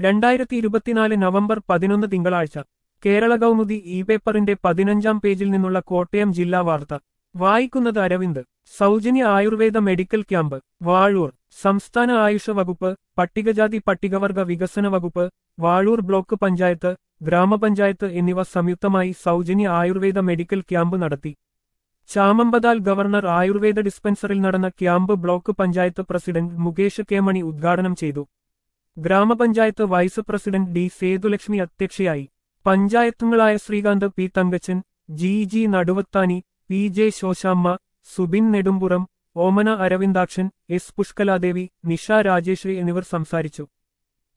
രണ്ടായിരത്തി ഇരുപത്തിനാല് നവംബർ പതിനൊന്ന് തിങ്കളാഴ്ച കേരള കൗമുദി ഇ പേപ്പറിന്റെ പതിനഞ്ചാം പേജിൽ നിന്നുള്ള കോട്ടയം ജില്ലാ വാർത്ത വായിക്കുന്നത് അരവിന്ദ് സൗജന്യ ആയുർവേദ മെഡിക്കൽ ക്യാമ്പ് വാഴൂർ സംസ്ഥാന ആയുഷ വകുപ്പ് പട്ടികജാതി പട്ടികവർഗ വികസന വകുപ്പ് വാഴൂർ ബ്ലോക്ക് പഞ്ചായത്ത് ഗ്രാമപഞ്ചായത്ത് എന്നിവ സംയുക്തമായി സൗജന്യ ആയുർവേദ മെഡിക്കൽ ക്യാമ്പ് നടത്തി ചാമമ്പതാൽ ഗവർണർ ആയുർവേദ ഡിസ്പെൻസറിൽ നടന്ന camp block panchayat president Mukesh K Mani ഉദ്ഘാടനം ചെയ്തു ഗ്രാമപഞ്ചായത്ത് വൈസ് പ്രസിഡന്റ് ഡി സേതുലക്ഷ്മി അധ്യക്ഷയായി പഞ്ചായത്തുകളായ Sreekanth P Thankachan G G Naduvathani P J Sosamma Subin Nedumpuram Omana Aravindakshan S Pushkaladevi Nisha Rajeswari എന്നിവർ സംസാരിച്ചു